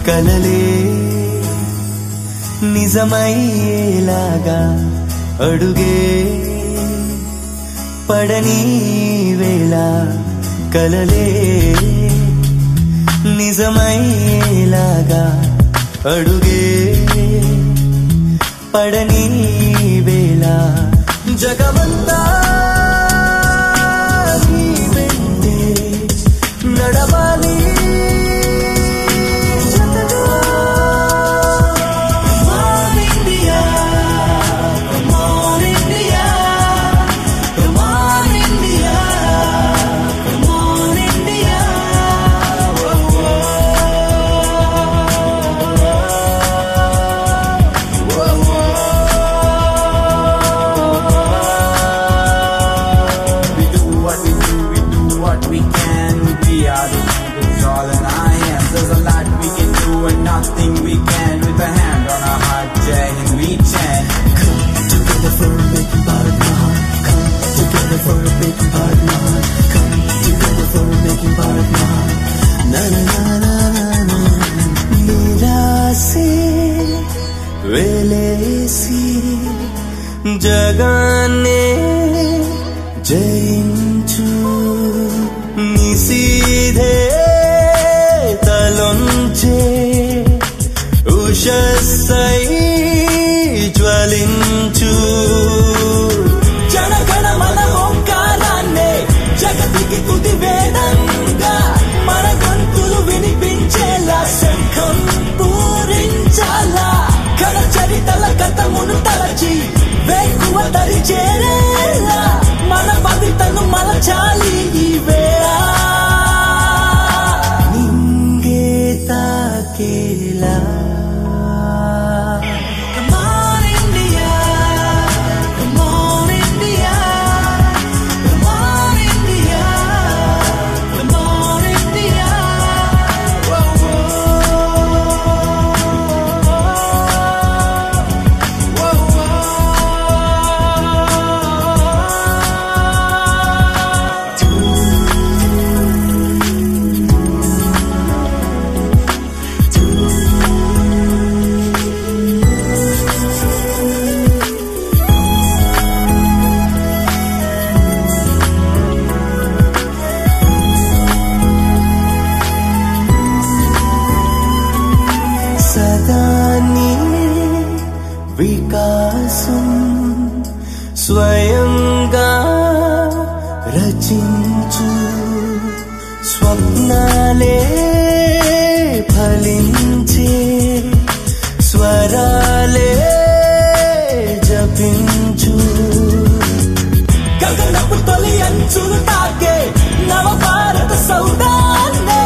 కలలే నిజమయ్యేలాగా అడుగే పడని వేళ కలలే నిజమయ్యేలాగా అడుగే పడని వేళ జగమంతా నీ వెంటే నడవాలి జతగా. Come on, India. Come on, India. Come on, India. Come on, India. We do what we do, we do what we can. We are the leaders, all in our hands. There's a lot we can do and nothing we can. With a hand on our heart, Jai and we chant. Come together for a big Bharat Mahan. Come together for a big Bharat Mahan. Come together for a big Bharat Mahan. Na na na na na na. నిరాశే వెలేసి జగాన్నే జయించు నిసీధే తలొంచే ఉషస్సై జ్వలించు జనగణ మన ఓంకారాన్నే జగతికి తుది వేదంగా మన గొంతులు వినిపించేలా శంఖం పూరించాలా కళ చరితల కథమును తలచి వేకువ తరి చేరేలా మన పవితను మలచాలి ఈ వేళ నింగే తాకేలా Come on, India. Come on, India. Come on, India. Come on, India. Whoa, whoa. Whoa, సదాని వికాసం స్వయంగా రచించు స్వప్నాలే ఫలించే స్వరాలే జపించు గగనపు తొలి అంచులు తాకే నవ భారత సౌదాన్నే